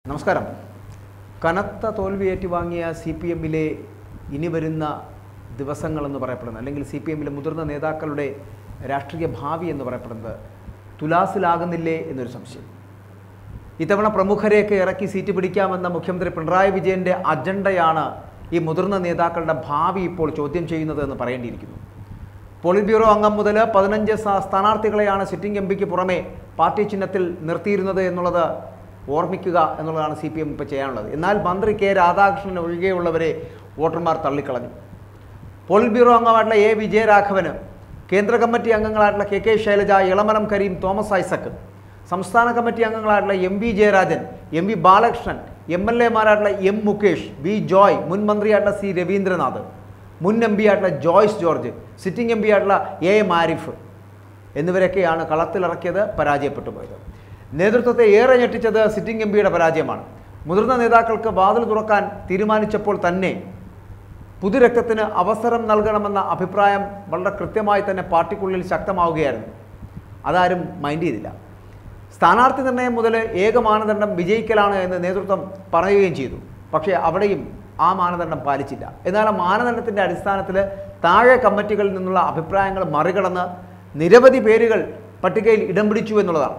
നമസ്കാരം കനത്ത തോൽവി ഏറ്റുവാങ്ങിയ സി പി എമ്മിലെ ഇനി വരുന്ന ദിവസങ്ങളെന്ന് പറയപ്പെടുന്നത് അല്ലെങ്കിൽ സി പി എമ്മിലെ മുതിർന്ന നേതാക്കളുടെ രാഷ്ട്രീയ ഭാവി എന്ന് പറയപ്പെടുന്നത് തുലാസിലാകുന്നില്ലേ എന്നൊരു സംശയം ഇത്തവണ പ്രമുഖരെയൊക്കെ ഇറക്കി സീറ്റ് പിടിക്കാമെന്ന മുഖ്യമന്ത്രി പിണറായി വിജയന്റെ അജണ്ടയാണ് ഈ മുതിർന്ന നേതാക്കളുടെ ഭാവി ഇപ്പോൾ ചോദ്യം ചെയ്യുന്നത് എന്ന് പറയേണ്ടിയിരിക്കുന്നു പോളിറ്റ് ബ്യൂറോ അംഗം മുതൽ പതിനഞ്ച് സ്ഥാ- സ്ഥാനാർത്ഥികളെയാണ് സിറ്റിംഗ് എം പിക്ക് പുറമെ പാർട്ടി ചിഹ്നത്തിൽ നിർത്തിയിരുന്നത് എന്നുള്ളത് ഓർമ്മിക്കുക എന്നുള്ളതാണ് സി പി എം ഇപ്പോൾ ചെയ്യാനുള്ളത് എന്നാൽ മന്ത്രി കെ രാധാകൃഷ്ണൻ ഒഴികെയുള്ളവരെ വോട്ടർമാർ തള്ളിക്കളഞ്ഞു പോളിറ്റ് ബ്യൂറോ അംഗമായിട്ടുള്ള എ വിജയരാഘവന് കേന്ദ്ര കമ്മിറ്റി അംഗങ്ങളായിട്ടുള്ള കെ കെ ശൈലജ ഇളമരം കരീം തോമസ് ഐസക് സംസ്ഥാന കമ്മിറ്റി അംഗങ്ങളായിട്ടുള്ള M V Jayarajan M V Balakrishnan M L എമാരായിട്ടുള്ള എം മുകേഷ് വി ജോയ് മുൻ മന്ത്രിയായിട്ടുള്ള സി രവീന്ദ്രനാഥ് മുൻ എം പി ആയിട്ടുള്ള Joyce George sitting M P ആയിട്ടുള്ള എ എം ആരിഫ് എന്നിവരൊക്കെയാണ് കളത്തിലിറക്കിയത് പരാജയപ്പെട്ടു പോയത് നേതൃത്വത്തെ ഏറെ ഞെട്ടിച്ചത് സിറ്റിംഗ് എം പിയുടെ പരാജയമാണ് മുതിർന്ന നേതാക്കൾക്ക് വാതിൽ തുറക്കാൻ തീരുമാനിച്ചപ്പോൾ തന്നെ പുതുരക്തത്തിന് അവസരം നൽകണമെന്ന അഭിപ്രായം വളരെ കൃത്യമായി തന്നെ പാർട്ടിക്കുള്ളിൽ ശക്തമാവുകയായിരുന്നു അതാരും മൈൻഡ് ചെയ്തില്ല സ്ഥാനാർത്ഥി നിർണയം മുതൽ ഏക മാനദണ്ഡം വിജയിക്കലാണ് എന്ന് നേതൃത്വം പറയുകയും ചെയ്തു പക്ഷേ അവിടെയും ആ മാനദണ്ഡം പാലിച്ചില്ല എന്നാൽ ആ മാനദണ്ഡത്തിൻ്റെ അടിസ്ഥാനത്തിൽ താഴെ കമ്മിറ്റികളിൽ നിന്നുള്ള അഭിപ്രായങ്ങൾ മറികടന്ന് നിരവധി പേരുകൾ പട്ടികയിൽ ഇടം പിടിച്ചു എന്നുള്ളതാണ്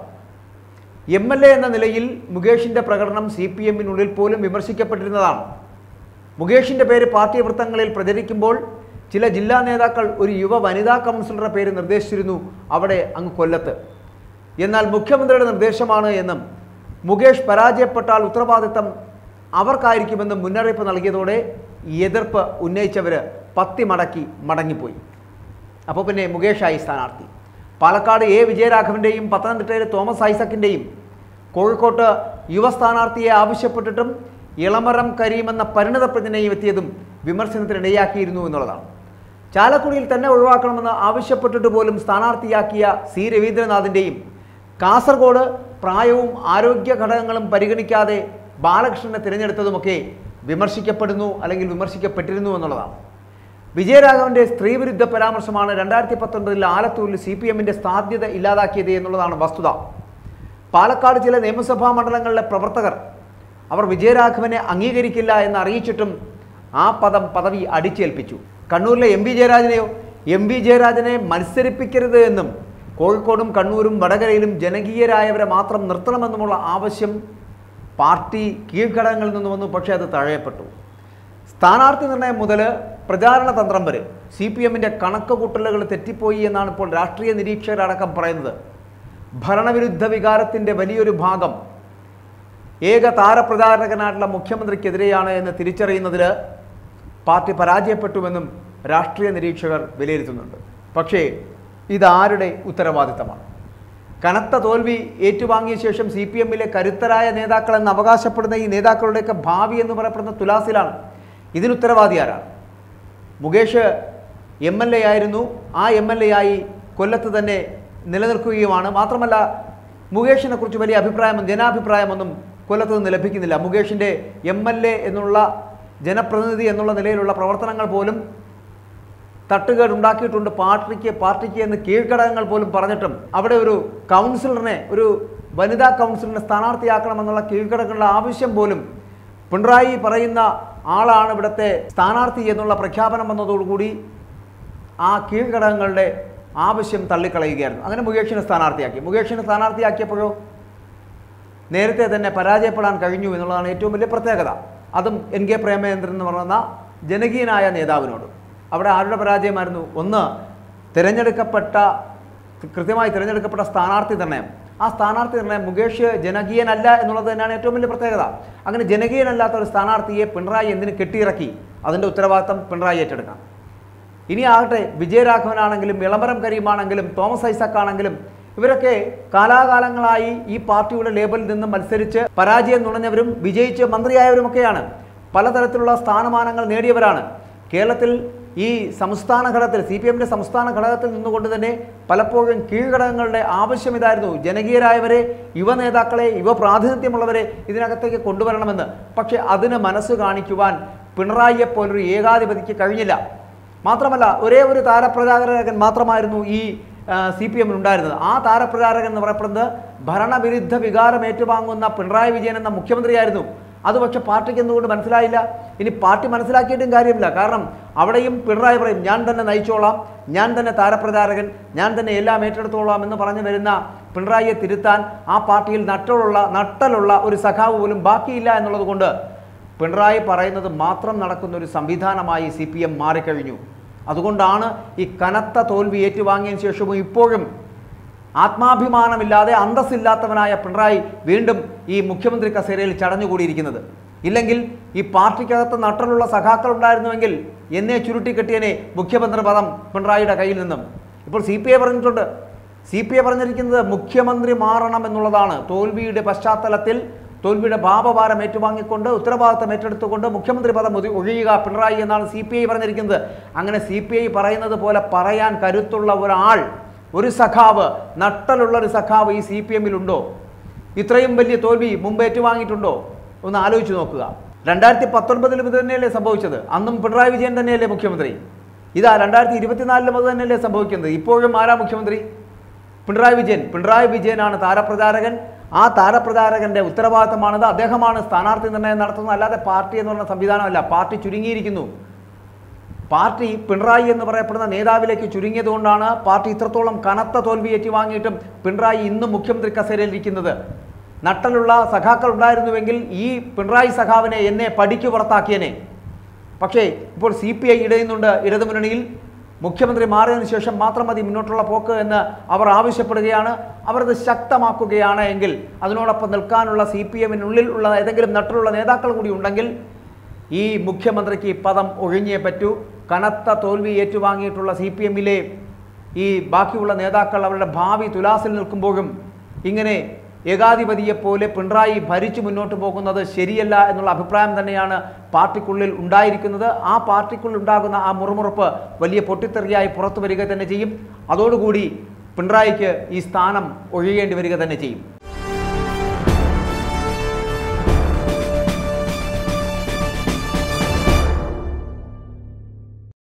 എം എൽ എ എന്ന നിലയിൽ മുകേഷിൻ്റെ പ്രകടനം സി പി എമ്മിനുള്ളിൽ പോലും വിമർശിക്കപ്പെട്ടിരുന്നതാണ് മുകേഷിൻ്റെ പേര് പാർട്ടി വൃത്തങ്ങളിൽ പ്രചരിക്കുമ്പോൾ ചില ജില്ലാ നേതാക്കൾ ഒരു യുവ വനിതാ കൗൺസിലറുടെ പേര് നിർദ്ദേശിച്ചിരുന്നു അവിടെ അങ്ങ് കൊല്ലത്ത് എന്നാൽ മുഖ്യമന്ത്രിയുടെ നിർദ്ദേശമാണ് എന്നും മുകേഷ് പരാജയപ്പെട്ടാൽ ഉത്തരവാദിത്തം അവർക്കായിരിക്കുമെന്ന് മുന്നറിയിപ്പ് നൽകിയതോടെ എതിർപ്പ് ഉന്നയിച്ചവർ പത്തി മടക്കി മടങ്ങിപ്പോയി അപ്പോൾ പിന്നെ മുകേഷായി സ്ഥാനാർത്ഥി പാലക്കാട് എ വിജയരാഘവൻ്റെയും പത്തനംതിട്ടയിലെ തോമസ് ഐസക്കിൻ്റെയും കോഴിക്കോട്ട് യുവ സ്ഥാനാർത്ഥിയെ ആവശ്യപ്പെട്ടിട്ടും ഇളമരം കരീം എന്ന പരിണിത പ്രതിനെയും എത്തിയതും വിമർശനത്തിനിടയാക്കിയിരുന്നു എന്നുള്ളതാണ് ചാലക്കുടിയിൽ തന്നെ ഒഴിവാക്കണമെന്ന് ആവശ്യപ്പെട്ടിട്ട് പോലും സ്ഥാനാർത്ഥിയാക്കിയ സി രവീന്ദ്രനാഥിൻ്റെയും കാസർഗോഡ് പ്രായവും ആരോഗ്യ ഘടകങ്ങളും പരിഗണിക്കാതെ ബാലകൃഷ്ണനെ തിരഞ്ഞെടുത്തതുമൊക്കെ വിമർശിക്കപ്പെടുന്നു അല്ലെങ്കിൽ വിമർശിക്കപ്പെട്ടിരുന്നു എന്നുള്ളതാണ് വിജയരാഘവന്റെ സ്ത്രീവിരുദ്ധ പരാമർശമാണ് രണ്ടായിരത്തി പത്തൊൻപതിൽ ആലത്തൂരിൽ സി പി എമ്മിന്റെ സാധ്യത ഇല്ലാതാക്കിയത് എന്നുള്ളതാണ് വസ്തുത പാലക്കാട് ചില നിയമസഭാ മണ്ഡലങ്ങളിലെ പ്രവർത്തകർ അവർ വിജയരാഘവനെ അംഗീകരിക്കില്ല എന്ന് അറിയിച്ചിട്ടും ആ പദം പദവി അടിച്ചേൽപ്പിച്ചു കണ്ണൂരിലെ എം വി ജയരാജനെയോ എം വി ജയരാജനെ മത്സരിപ്പിക്കരുത് എന്നും കോഴിക്കോടും കണ്ണൂരും വടകരയിലും ജനകീയരായവരെ മാത്രം നിർത്തണമെന്നുമുള്ള ആവശ്യം പാർട്ടി കീഴ്ഘടകങ്ങളിൽ നിന്ന് വന്നു പക്ഷേ അത് തഴയപ്പെട്ടു സ്ഥാനാർത്ഥി നിർണയം മുതൽ പ്രചാരണ തന്ത്രം വരെ സി പി എമ്മിൻ്റെ കണക്ക് കൂട്ടലുകൾ തെറ്റിപ്പോയി എന്നാണ് ഇപ്പോൾ രാഷ്ട്രീയ നിരീക്ഷകരടക്കം പറയുന്നത് ഭരണവിരുദ്ധ വികാരത്തിൻ്റെ വലിയൊരു ഭാഗം ഏക താരപ്രചാരകനായിട്ടുള്ള മുഖ്യമന്ത്രിക്കെതിരെയാണ് എന്ന് തിരിച്ചറിയുന്നതിൽ പാർട്ടി പരാജയപ്പെട്ടുവെന്നും രാഷ്ട്രീയ നിരീക്ഷകർ വിലയിരുത്തുന്നുണ്ട് പക്ഷേ ഇതാരുടെ ഉത്തരവാദിത്തമാണ് കനത്ത തോൽവി ഏറ്റുവാങ്ങിയ ശേഷം സി പി എമ്മിലെ കരുത്തരായ നേതാക്കളെന്ന് അവകാശപ്പെടുന്ന ഈ നേതാക്കളുടെയൊക്കെ ഭാവി എന്ന് പറയപ്പെടുന്ന തുലാസിലാണ് ഇതിനുത്തരവാദി ആരാണ് മുകേഷ് എം എൽ എ ആയിരുന്നു ആ എം എൽ എ ആയി കൊല്ലത്ത് തന്നെ നിലനിൽക്കുകയുമാണ് മാത്രമല്ല മുകേഷിനെ കുറിച്ച് വലിയ അഭിപ്രായമൊന്നും ജനാഭിപ്രായമൊന്നും കൊല്ലത്ത് നിന്ന് ലഭിക്കുന്നില്ല മുകേഷിൻ്റെ എം എൽ എ എന്നുള്ള ജനപ്രതിനിധി എന്നുള്ള നിലയിലുള്ള പ്രവർത്തനങ്ങൾ പോലും തട്ടുകേട് ഉണ്ടാക്കിയിട്ടുണ്ട് പാർട്ടിക്ക് പാർട്ടിക്ക് എന്ന് കീഴ്ഘടകങ്ങൾ പോലും പറഞ്ഞിട്ടും അവിടെ ഒരു കൗൺസിലറിനെ ഒരു വനിതാ കൗൺസിലറിനെ സ്ഥാനാർത്ഥിയാക്കണമെന്നുള്ള കീഴ്ഘടകങ്ങളുടെ ആവശ്യം പോലും പിണറായി പറയുന്ന ആളാണ് ഇവിടുത്തെ സ്ഥാനാർത്ഥി എന്നുള്ള പ്രഖ്യാപനം വന്നതോടുകൂടി ആ കീഴ്ഘടകങ്ങളുടെ ആവശ്യം തള്ളിക്കളയുകയായിരുന്നു അങ്ങനെ മുകേഷിനെ സ്ഥാനാർത്ഥിയാക്കി മുകേഷിനെ സ്ഥാനാർത്ഥിയാക്കിയപ്പോഴോ നേരത്തെ തന്നെ പരാജയപ്പെടാൻ കഴിഞ്ഞു എന്നുള്ളതാണ് ഏറ്റവും വലിയ പ്രത്യേകത അതും എൻ കെ പ്രേമചന്ദ്രൻ എന്ന് പറയുന്ന ജനകീയനായ നേതാവിനോട് അവിടെ ആരുടെ പരാജയമായിരുന്നു ഒന്ന് തിരഞ്ഞെടുക്കപ്പെട്ട കൃത്യമായി തിരഞ്ഞെടുക്കപ്പെട്ട സ്ഥാനാർത്ഥി നിർണയം ആ സ്ഥാനാർത്ഥി നിർണയം മുകേഷ് ജനകീയനല്ല എന്നുള്ളത് തന്നെയാണ് ഏറ്റവും വലിയ പ്രത്യേകത അങ്ങനെ ജനകീയനല്ലാത്ത ഒരു സ്ഥാനാർത്ഥിയെ പിണറായി എന്തിന് കെട്ടിയിറക്കി അതിൻ്റെ ഉത്തരവാദിത്തം പിണറായി ഏറ്റെടുക്കാം ഇനി ആകട്ടെ വിജയരാഘവനാണെങ്കിലും ഇളമരം കരീമാണെങ്കിലും തോമസ് ഐസക് ആണെങ്കിലും ഇവരൊക്കെ കാലാകാലങ്ങളായി ഈ പാർട്ടിയുടെ ലേബലിൽ നിന്ന് മത്സരിച്ച് പരാജയം നുണഞ്ഞവരും വിജയിച്ച് മന്ത്രിയായവരുമൊക്കെയാണ് പലതരത്തിലുള്ള സ്ഥാനമാനങ്ങൾ നേടിയവരാണ് കേരളത്തിൽ ഈ സംസ്ഥാന ഘടകത്തിൽ സി പി എമ്മിൻ്റെ സംസ്ഥാന ഘടകത്തിൽ നിന്നുകൊണ്ട് തന്നെ പലപ്പോഴും കീഴ്ഘടകങ്ങളുടെ ആവശ്യം ഇതായിരുന്നു ജനകീയരായവരെ യുവ നേതാക്കളെ യുവ പ്രാതിനിധ്യമുള്ളവരെ ഇതിനകത്തേക്ക് കൊണ്ടുവരണമെന്ന് പക്ഷേ അതിന് മനസ്സ് കാണിക്കുവാൻ പിണറായിയെ പോലൊരു ഏകാധിപതിക്ക് കഴിഞ്ഞില്ല മാത്രമല്ല ഒരേ ഒരു താരപ്രചാരകൻ മാത്രമായിരുന്നു ഈ സി പി എമ്മിൽ ഉണ്ടായിരുന്നത് ആ താരപ്രചാരകൻ എന്ന് പറയപ്പെടുന്നത് ഭരണവിരുദ്ധ വികാരം ഏറ്റുവാങ്ങുന്ന പിണറായി വിജയൻ എന്ന മുഖ്യമന്ത്രിയായിരുന്നു അത് പക്ഷെ പാർട്ടിക്ക് എന്തുകൊണ്ട് മനസ്സിലായില്ല ഇനി പാർട്ടി മനസ്സിലാക്കിയിട്ടും കാര്യമില്ല കാരണം അവിടെയും പിണറായി പറയും ഞാൻ തന്നെ നയിച്ചോളാം ഞാൻ തന്നെ താരപ്രചാരകൻ ഞാൻ തന്നെ എല്ലാം ഏറ്റെടുത്തോളാം എന്ന് പറഞ്ഞു വരുന്ന പിണറായിയെ തിരുത്താൻ ആ പാർട്ടിയിൽ നട്ടലുള്ള നട്ടലുള്ള ഒരു സഖാവ് പോലും ബാക്കിയില്ല എന്നുള്ളത് കൊണ്ട് പിണറായി പറയുന്നത് മാത്രം നടക്കുന്ന ഒരു സംവിധാനമായി സി പി എം മാറിക്കഴിഞ്ഞു അതുകൊണ്ടാണ് ഈ കനത്ത തോൽവി ഏറ്റുവാങ്ങിയതിന് ശേഷവും ഇപ്പോഴും ആത്മാഭിമാനമില്ലാതെ അന്തസ്സില്ലാത്തവനായ പിണറായി വീണ്ടും ഈ മുഖ്യമന്ത്രി കസേരയിൽ ചടഞ്ഞുകൂടിയിരിക്കുന്നത് ഇല്ലെങ്കിൽ ഈ പാർട്ടിക്കകത്ത് നട്ടലുള്ള സഖാക്കൾ ഉണ്ടായിരുന്നുവെങ്കിൽ എന്നെ ചുരുട്ടിക്കെട്ടിയനെ മുഖ്യമന്ത്രി പദം പിണറായിയുടെ കയ്യിൽ നിന്നും ഇപ്പോൾ സി പി ഐ പറഞ്ഞിട്ടുണ്ട് സി പി ഐ പറഞ്ഞിരിക്കുന്നത് മുഖ്യമന്ത്രി മാറണം എന്നുള്ളതാണ് തോൽവിയുടെ പശ്ചാത്തലത്തിൽ തോൽവിയുടെ ഭാവഭാരം ഏറ്റുവാങ്ങിക്കൊണ്ട് ഉത്തരവാദിത്തം ഏറ്റെടുത്തുകൊണ്ട് മുഖ്യമന്ത്രി പദം ഒതി- ഒഴിയുക പിണറായി എന്നാണ് സി പി ഐ പറഞ്ഞിരിക്കുന്നത് അങ്ങനെ സി പി ഐ പറയുന്നത് പോലെ പറയാൻ കരുത്തുള്ള ഒരാൾ ഒരു സഖാവ് നട്ടലുള്ള ഒരു സഖാവ് ഈ സി പി എമ്മിലുണ്ടോ ഇത്രയും വലിയ തോൽവി മുമ്പ് ഏറ്റുവാങ്ങിയിട്ടുണ്ടോ ഒന്ന് ആലോചിച്ച് നോക്കുക രണ്ടായിരത്തി പത്തൊൻപതിലും ഇത് തന്നെയല്ലേ സംഭവിച്ചത് അന്നും പിണറായി വിജയൻ തന്നെയല്ലേ മുഖ്യമന്ത്രി ഇതാ രണ്ടായിരത്തി ഇരുപത്തിനാലിലും അത് തന്നെയല്ലേ സംഭവിക്കുന്നത് ഇപ്പോഴും ആരാ മുഖ്യമന്ത്രി പിണറായി വിജയൻ പിണറായി വിജയനാണ് താരപ്രചാരകൻ ആ താരപ്രചാരകന്റെ ഉത്തരവാദിത്തമാണത് അദ്ദേഹമാണ് സ്ഥാനാർത്ഥി നിർണ്ണയം നടത്തുന്നത് അല്ലാതെ പാർട്ടി എന്ന് പറയുന്ന സംവിധാനമല്ല പാർട്ടി ചുരുങ്ങിയിരിക്കുന്നു പാർട്ടി പിണറായി എന്ന് പറയപ്പെടുന്ന നേതാവിലേക്ക് ചുരുങ്ങിയത് കൊണ്ടാണ് പാർട്ടി ഇത്രത്തോളം കനത്ത തോൽവി ഏറ്റുവാങ്ങിയിട്ടും പിണറായി ഇന്നും മുഖ്യമന്ത്രി കസേരയിൽ ഇരിക്കുന്നത് നട്ടലുള്ള സഖാക്കൾ ഉണ്ടായിരുന്നുവെങ്കിൽ ഈ പിണറായി സഖാവിനെ എന്നെ പടിക്ക് പുറത്താക്കിയനെ പക്ഷേ ഇപ്പോൾ സി പി ഐ ഇടയുന്നുണ്ട് ഇടതുമുന്നണിയിൽ മുഖ്യമന്ത്രി മാറിയതിനു ശേഷം മാത്രം മതി മുന്നോട്ടുള്ള പോക്ക് എന്ന് അവർ ആവശ്യപ്പെടുകയാണ് അവർ അത് ശക്തമാക്കുകയാണ് എങ്കിൽ അതിനോടൊപ്പം നിൽക്കാനുള്ള സി പി എമ്മിനുള്ളിൽ ഉള്ള ഏതെങ്കിലും നട്ടിലുള്ള നേതാക്കൾ കൂടി ഉണ്ടെങ്കിൽ ഈ മുഖ്യമന്ത്രിക്ക് ഈ പദം ഒഴിഞ്ഞേ പറ്റൂ കനത്ത തോൽവി ഏറ്റുവാങ്ങിയിട്ടുള്ള സി പി എമ്മിലെ ഈ ബാക്കിയുള്ള നേതാക്കൾ അവരുടെ ഭാവി തുലാസിൽ നിൽക്കുമ്പോഴും ഇങ്ങനെ ഏകാധിപതിയെപ്പോലെ പിണറായി ഭരിച്ചു മുന്നോട്ട് പോകുന്നത് ശരിയല്ല എന്നുള്ള അഭിപ്രായം തന്നെയാണ് പാർട്ടിക്കുള്ളിൽ ഉണ്ടായിരിക്കുന്നത് ആ പാർട്ടിക്കുള്ളിൽ ഉണ്ടാകുന്ന ആ മുറുമുറുപ്പ് വലിയ പൊട്ടിത്തെറിയായി പുറത്തു വരിക തന്നെ ചെയ്യും അതോടുകൂടി പിണറായിക്ക് ഈ സ്ഥാനം ഒഴിയേണ്ടി വരിക തന്നെ ചെയ്യും